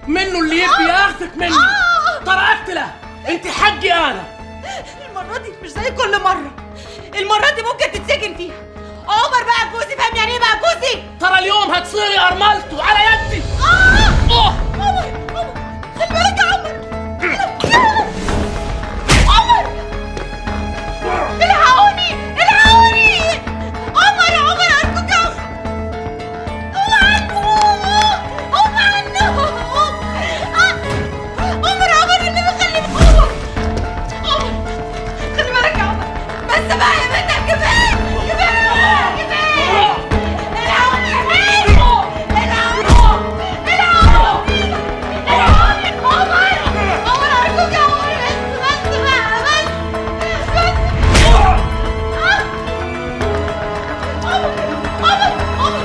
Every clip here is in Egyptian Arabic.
منه اللي يبي ياخذك مني ترى اقتله انت حقي انا المرة دي مش زي كل مرة المرة دي ممكن تتسجن فيها عمر بقى جوزي فاهم يعني ايه بقى جوزي ترى اليوم هتصيري ارملته على يدي اه اوه عمر عمر خلي بالك يا عمر عمر الحقوني الحقوني عمر عمر ارجوك يا عمر قوم عنه قوم عنه عمر عمر اللي بخلي عمر عمر خلي بالك يا عمر بس بقى يا بنتك كفايه كفايه كفايه الحقوني يا بنت الحقوني الحقوني الحقوني عمر عمر ارجوك يا عمر بس بس بقى بس بس آه. عمر عمر عمر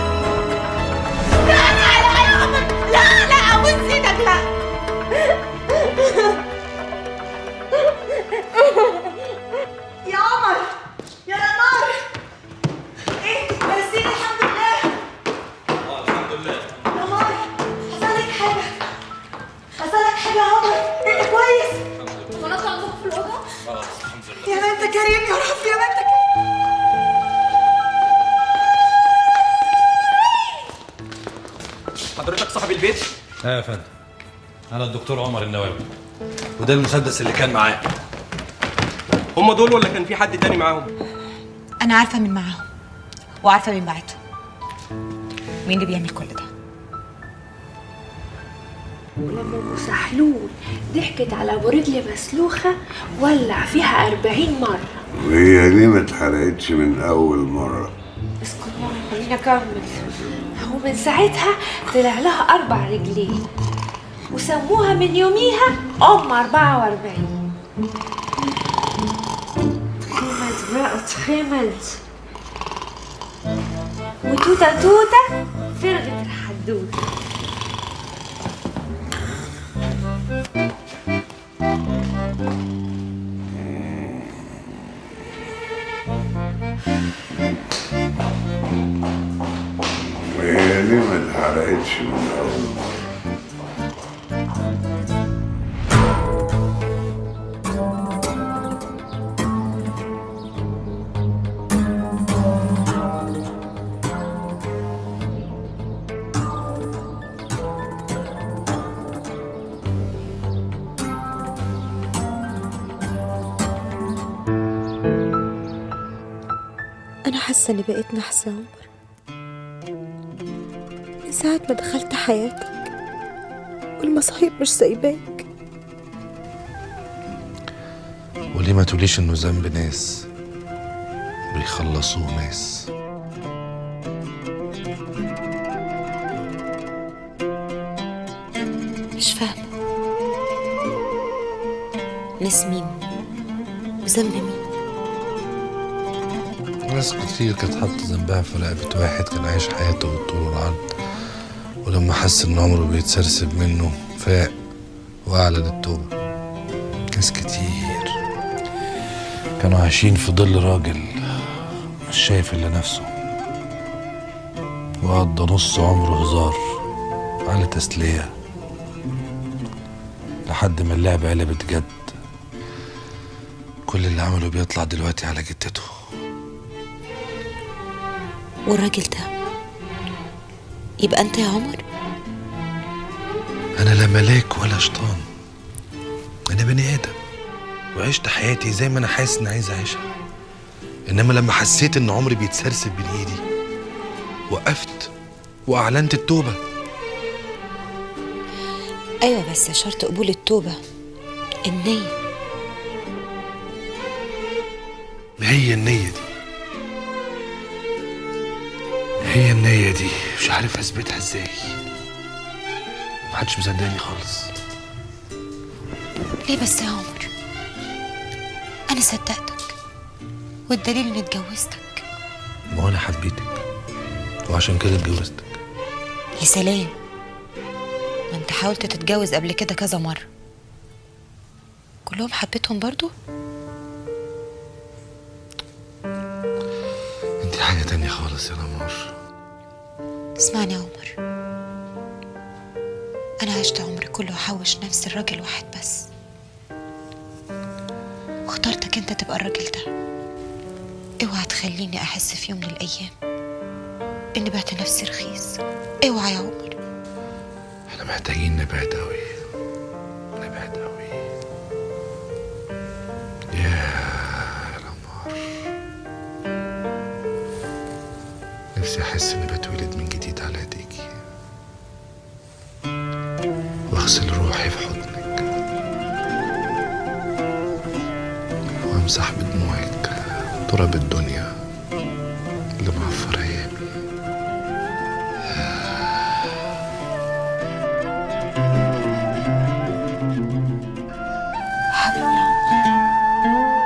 لا لا لا يا عمر لا لا ابوس ايدك لا يا عمر يا نار ايه بسيني الحمد لله الحمد لله يا مار حصل لك حاجه حصل لك حاجه يا عمر انت كويس وانا عندك في الاوضه خلاص الحمد لله يا ما انت كريم يا رب يا ما انت كريم حضرتك صاحب البيت اه يا فندم انا الدكتور عمر النووي وده المسدس اللي كان معاه هم دول ولا كان في حد تاني معاهم انا عارفه مين معاهم وعارفه مين بعته مين اللي بيعمل كل ده ولما ام سحلول ضحكت على ابو رجل مسلوخه ولع فيها أربعين مره وهي ليه ما اتحرقتش من أول مرة؟ اسكت ماما خليني اكمل ومن ساعتها طلع لها اربع رجلين وسموها من يوميها ام 44 تخمد بقى تخمد وتوته توته فرغت الحدوته وهي ليه ما اتحرقتش من أول مرة؟ أنا حاسة إني بقيت نحسة يا عمر من ساعة ما دخلت حياتك والمصايب مش سايباك وليه ما تقوليش انه ذنب ناس بيخلصوه ناس مش فاهمة ناس مين وذنب مين ناس كتير كانت حاطة ذنبها في رقبة واحد كان عايش حياته بالطول والعرض ولما حس ان عمره بيتسرسب منه فاق واعلن التوبة ناس كتير كانوا عايشين في ظل راجل مش شايف الا نفسه وقضى نص عمره هزار على تسلية لحد ما اللعبة قلبت جد كل اللي عمله بيطلع دلوقتي على جدته والراجل ده يبقى أنت يا عمر أنا لا ملاك ولا شيطان أنا بني آدم وعشت حياتي زي ما أنا حاسس إني عايز أعيشها إنما لما حسيت إن عمري بيتسرسب بين إيدي وقفت وأعلنت التوبة أيوة بس شرط قبول التوبة النية ما هي النية دي هي النية دي مش عارف أثبتها إزاي محدش مصدقني خالص ليه بس يا عمر أنا صدقتك والدليل إني اتجوزتك ما هو أنا حبيتك وعشان كده اتجوزتك يا سلام ما انت حاولت تتجوز قبل كده كذا مرة كلهم حبيتهم برضو انت حاجة تانية خالص يا نمار اسمعني يا عمر أنا عشت عمري كله أحوش نفسي لراجل واحد بس واخترتك أنت تبقى الراجل ده اوعى تخليني أحس في يوم من الأيام إني بعت نفسي رخيص اوعى يا عمر احنا محتاجين نبعد قوي نبعد قوي يا القمر نفسي احس اني بتولد من جديد على ايديكي واغسل روحي في حضنك وامسح بدموعك تراب الدنيا اللي معفر ايامي حبيبي يا عمر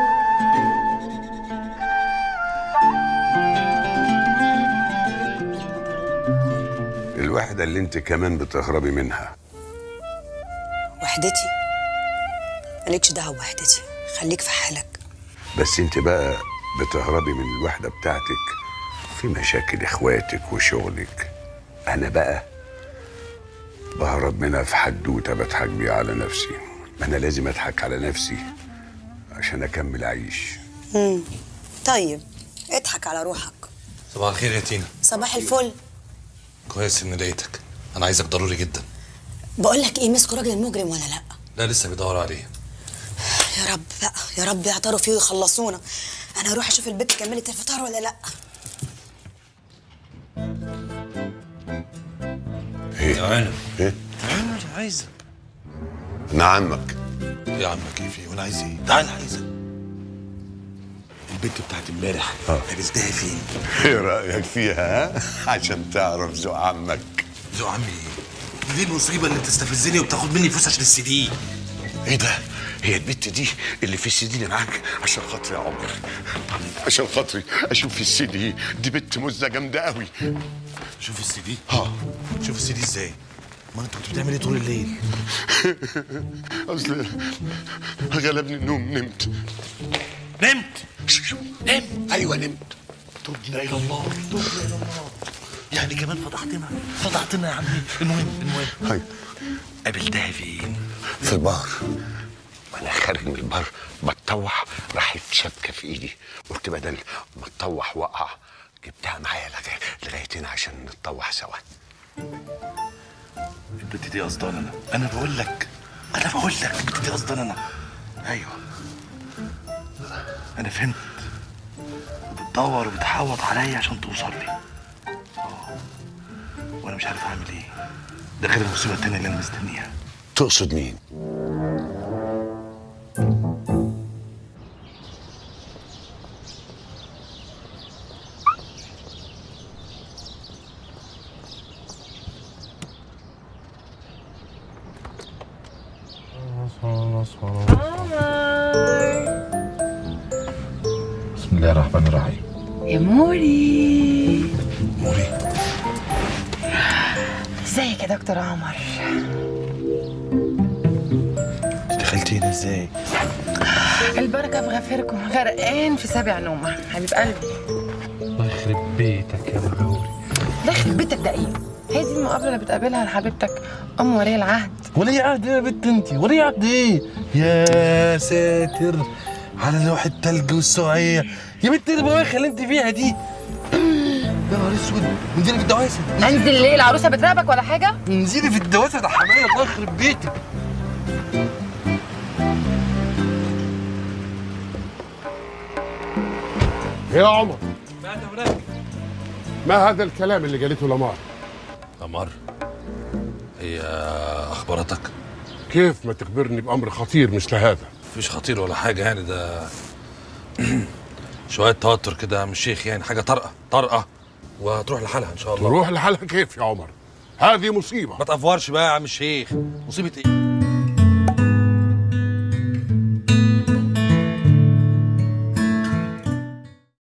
الوحدة اللي انت كمان بتهربي منها وحدتي مالكش دعوة بوحدتي خليك في حالك بس انت بقى بتهربي من الوحدة بتاعتك في مشاكل اخواتك وشغلك انا بقى بهرب منها في حدوتة بضحك بيها على نفسي ما انا لازم اضحك على نفسي عشان اكمل اعيش طيب اضحك على روحك صباح الخير يا تينا صباح الفل كويس اني لقيتك انا عايزك ضروري جدا بقول لك ايه مسكوا راجل المجرم ولا لا لا لسه بيدور عليه يا رب بقى يا رب يعتروا فيه ويخلصونا انا هروح اشوف البنت كملت الفطار ولا لا يا عنب ايه عنب عايزك انا عمك يا عم كيفي وانا عايز ايه تعال عايزك البنت بتاعت امبارح آه. عرفتها فين؟ ايه رايك فيها ها عشان تعرف ذوق عمك ذو عمي ايه؟ دي المصيبة اللي بتستفزني وبتاخد مني فلوس عشان السي دي ايه ده هي البت دي اللي في السي دي اللي معاك عشان خاطري يا عمر عشان خاطري اشوف السي دي دي بنت مزه جامده قوي شوف السي دي ها شوف السي دي ازاي؟ ما انت كنت بتعمل ايه طول الليل؟ اصل غلبني النوم نمت نمت نمت ايوه نمت تبنا الى الله تبنا الى الله يعني كمان فضحتنا فضحتنا يا عمي المهم المهم هاي قابلتها فين؟ في البار وانا خارج من البار بتطوح راحت شبكه في ايدي قلت بدل ما اتطوح وقع جبتها معايا لغايه لغايه هنا عشان نتطوح سوا البنت دي قصدان انا انا بقول لك انا بقول لك البنت دي قصدان انا ايوه انا فهمت بتدور وبتحوط عليا عشان توصل لي اه وانا مش عارف اعمل ايه ده غير المصيبه التانيه اللي انا مستنيها تقصد مين بسم الله الرحمن الرحيم يا موري موري ازيك يا دكتور عمر دخلتي هنا ازاي البركة في غفيركم غرقان في سبع نومة حبيب قلبي الله يخرب بيتك يا مغاوري داخل بيتك ده ايه؟ هي دي المقابلة اللي بتقابلها لحبيبتك أم ولي العهد ولي عهد ايه يا بنت انت ولي عهد ايه يا ساتر على لوح التلج والسعيه يا بنت البواخه اللي انت فيها دي يا نهار اسود انزلي في الدواسه أنزل ليه العروسة بتراقبك ولا حاجة؟ انزلي في الدواسه ده حمايه الله يخرب بيتك يا عمر ما هذا الكلام اللي قالته لمار قمر هي اخبرتك كيف ما تخبرني بأمر خطير مثل هذا مفيش خطير ولا حاجه يعني ده شويه توتر كده يا عم الشيخ يعني حاجه طرقه طرقه وهتروح لحالها ان شاء الله تروح لحالها كيف يا عمر هذه مصيبة ما تقفورش بقى يا عم الشيخ مصيبه ايه